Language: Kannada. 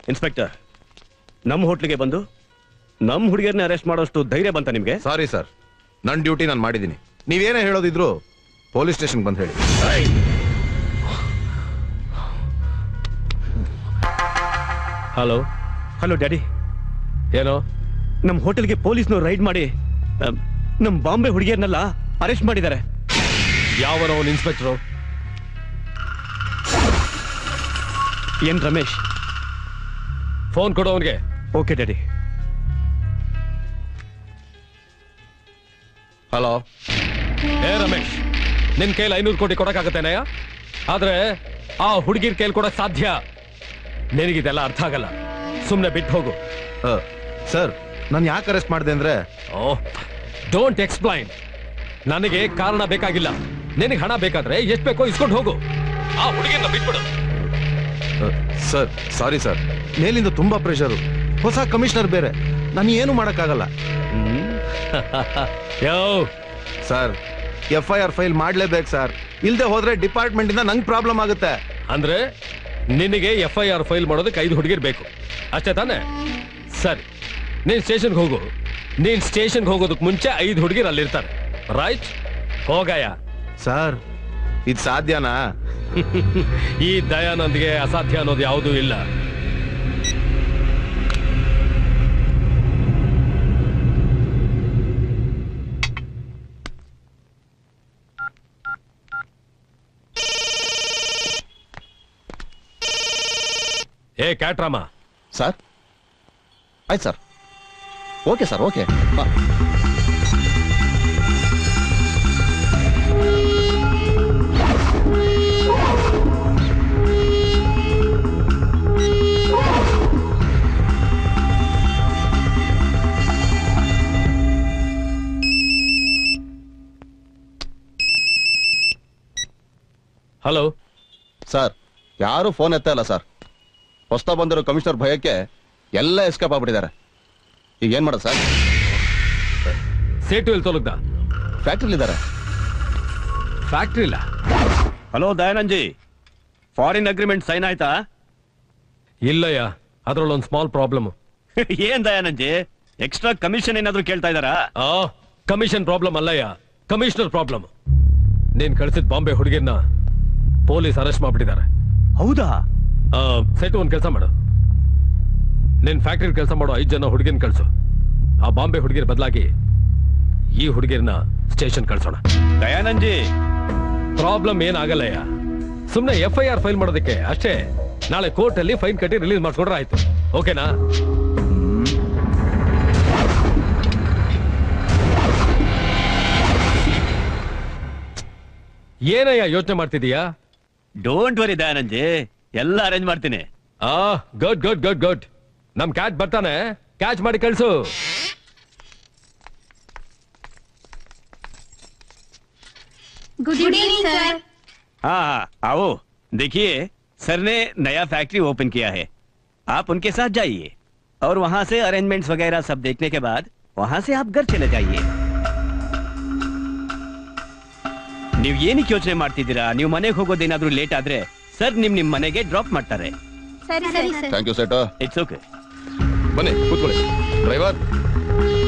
ಇನ್ಸ್ಪೆಕ್ಟರ್ ನಮ್ಮ ಹೋಟ್ಲಿಗೆ ಬಂದು ನಮ್ಮ ಹುಡುಗಿಯರನ್ನ ಅರೆಸ್ಟ್ ಮಾಡೋಷ್ಟು ಧೈರ್ಯ ಬಂತ ನಿಮ್ಗೆ ಸಾರಿ ಸರ್ ನನ್ನ ಡ್ಯೂಟಿ ನಾನು ಮಾಡಿದ್ದೀನಿ ನೀವೇನೇ ಹೇಳೋದಿದ್ರು ಪೊಲೀಸ್ ಸ್ಟೇಷನ್ ಬಂದು ಹೇಳಿ ಹಲೋ ಹಲೋ ಡ್ಯಾಡಿ ಏನೋ ನಮ್ಮ ಹೋಟೆಲ್ಗೆ ಪೊಲೀಸ್ನವ್ರು ರೈಡ್ ಮಾಡಿ ನಮ್ಮ ಬಾಂಬೆ ಹುಡುಗಿಯರನ್ನೆಲ್ಲ ಅರೆಸ್ಟ್ ಮಾಡಿದ್ದಾರೆ ಯಾವನೋ ಅವನು ಇನ್ಸ್ಪೆಕ್ಟ್ರು ಏನ್ ರಮೇಶ್ ಫೋನ್ ಕೊಡು ಅವನಿಗೆ ಓಕೆ ಡ್ಯಾಡಿ ಹಲೋ ಏ ರಮೇಶ್ ನಿನ್ ಕೈಲಿ ಐನೂರು ಕೋಟಿ ಕೊಡಕ್ಕಾಗತ್ತೇನಯ್ಯ ಆದ್ರೆ ಆ ಹುಡುಗಿರ್ ಕೈಲಿ ಕೊಡಕ್ ಸಾಧ್ಯ ನಿನಗಿದೆಲ್ಲ ಅರ್ಥ ಆಗಲ್ಲ ಸುಮ್ನೆ ಬಿಟ್ಟು ಹೋಗು ಸರ್ ನಾನು ಯಾಕೆ ಅರೆಸ್ಟ್ ಮಾಡಿದೆ ಅಂದ್ರೆ ಓ ಡೋಂಟ್ ಎಕ್ಸ್ಪ್ಲೈನ್ ನನಗೆ ಕಾರಣ ಬೇಕಾಗಿಲ್ಲ ನಿನಗೆ ಹಣ ಬೇಕಾದ್ರೆ ಎಷ್ಟ್ ಬೇಕೋ ಇಸ್ಕೊಂಡು ಹೋಗು ಆ ಹುಡುಗಿನ ಬಿಟ್ಬಿಡು ಸರ್ ಸಾರಿ ಸರ್ ಮೇಲಿಂದ ತುಂಬಾ ಪ್ರೆಷರು ಹೊಸ ಕಮಿಷನರ್ ಬೇರೆ ನಾನು ಏನು ಮಾಡೋಕ್ಕಾಗಲ್ಲ ಯೋ sir F I R file ಮಾಡ್ಲೇಬೇಕು ಸರ್ ಇಲ್ದೆ ಹೋದ್ರೆ ಡಿಪಾರ್ಟ್ಮೆಂಟ್ ಇಂದ ನಂಗೆ ಪ್ರಾಬ್ಲಮ್ ಆಗುತ್ತೆ ಅಂದ್ರೆ ನಿನಗೆ ಎಫ್ ಐ ಆರ್ ಫೈಲ್ ಮಾಡೋದಕ್ಕೆ ಐದು ಹುಡುಗಿರ್ ಬೇಕು ಅಷ್ಟೇ ತಾನೆ ಸರಿ ನೀನ್ ಸ್ಟೇಷನ್ಗೆ ಹೋಗು ನೀನ್ ಸ್ಟೇಷನ್ಗೆ ಹೋಗೋದಕ್ಕೆ ಮುಂಚೆ ಐದು ಹುಡುಗಿರ್ ಅಲ್ಲಿರ್ತಾರೆ ರೈಟ್ ಹೋಗಯ್ಯ ಸರ್ ಇದು ಸಾಧ್ಯನಾ ಈ ದಯಾನಂದ್ಗೆ ಅಸಾಧ್ಯ ಅನ್ನೋದು ಯಾವುದೂ ಇಲ್ಲ ಏ ಕ್ಯಾಟ್ರಾಮ ಸರ್ ಆಯ್ತು sir okay sir okay hello sir ಯಾರು ಫೋನ್ ಎತ್ತ ಇಲ್ಲ ಸರ್ ಹೊಸ್ತಾ ಬಂದಿರೋ ಕಮಿಷನರ್ ಭಯಕ್ಕೆ ಎಲ್ಲ ಎಸ್ಕೇಪ್ ಆಗ್ಬಿಟ್ಟಿದ್ದಾರೆ ಈಗ ಏನ್ ಮಾಡೋದು ಸರ್ ಸೇಟು ಎಲ್ಲಿ ತೊಲಗ್ದ ಫ್ಯಾಕ್ಟ್ರಿಲಿದ್ದಾರೆ ಫ್ಯಾಕ್ಟ್ರಿ ಇಲ್ಲ hello Dayanandji foreign agreement sign ಆಯ್ತಾ ಇಲ್ಲಯ್ಯ ಅದ್ರಲ್ಲೊಂದು ಸ್ಮಾಲ್ ಪ್ರಾಬ್ಲಮ್ ಏನ್ ದಯಾನಂಜಿ ಎಕ್ಸ್ಟ್ರಾ ಕಮಿಷನ್ ಏನಾದ್ರು ಕೇಳ್ತಾ ಇದಾರಾ ಆ ಕಮಿಷನ್ ಪ್ರಾಬ್ಲಮ್ ಅಲ್ಲಯ್ಯ ಕಮಿಷನರ್ ಪ್ರಾಬ್ಲಮ್ ನೀನ್ ಕಳಿಸಿದ ಬಾಂಬೆ ಹುಡುಗಿನ ಪೊಲೀಸ್ ಅರೆಸ್ಟ್ ಮಾಡ್ಬಿಟ್ಟಿದ್ದಾರೆ ಹೌದಾ ಆ, ಸೆಟು ಒಂದ್ ಕೆಲಸ ಮಾಡು ನಿನ್ ಫ್ಯಾಕ್ಟ್ರಿ ಕೆಲಸ ಮಾಡೋ ಐದ್ ಜನ ಹುಡುಗಿನ ಕಳ್ಸು ಆ ಬಾಂಬೆ ಹುಡುಗಿರ್ ಬದಲಾಗಿ ಈ ಹುಡುಗಿರ್ನ ಸ್ಟೇಷನ್ ಕಳ್ಸೋಣ ದಯಾನಂಜಿ ಪ್ರಾಬ್ಲಮ್ ಏನಾಗಲ್ಲಯ್ಯ ಸುಮ್ನೆ ಎಫ್ ಐ ಆರ್ ಫೈಲ್ ಮಾಡೋದಕ್ಕೆ ಅಷ್ಟೇ ನಾಳೆ ಕೋರ್ಟ್ ಅಲ್ಲಿ ಫೈನ್ ಕಟ್ಟಿ ರಿಲೀಸ್ ಮಾಡಿಸ್ಕೊಂಡ್ರೆ ಆಯ್ತು ಓಕೆನಾ ಏನಯ್ಯ ಯೋಚನೆ ಮಾಡ್ತಿದೀಯಾ ಡೋಂಟ್ ವರಿ ದಯಾನಂಜಿ ಎಲ್ಲ ಅರೇಂಜ್ ಮಾಡ್ತೀನಿ ಆ ಗುಡ್ ಗುಡ್ ಗುಡ್ ಗುಡ್ ನಮ್ ಕ್ಯಾಟ್ ಬರ್ತಾನೆ ಕ್ಯಾಚ್ ಮಾಡಿ ಕಳ್ಸು गुड इवनिंग सर हाँ हाँ आओ देखिए सर ने नया फैक्ट्री ओपन किया है आप उनके साथ जाइए और वहाँ से अरेंजमेंट्स वगैरह सब देखने के बाद वहाँ से आप घर चले जाइए ನೀವು ಏನಕ್ಕೆ ಯೋಚನೆ ಮಾಡ್ತಿದ್ದೀರಾ ನೀವು ಮನೆಗೆ ಹೋಗೋದೇನಾದ್ರೂ ಲೇಟ್ ಆದ್ರೆ ಸರ್ ನಿಮ್ ನಿಮ್ ಮನೆಗೆ ಡ್ರಾಪ್ ಮಾಡ್ತಾರೆ ಸರಿ ಸರಿ sir thank you set it's okay ಬನ್ನಿ ಕೂತ್ಕೊಳ್ಳಿ ಡ್ರೈವರ್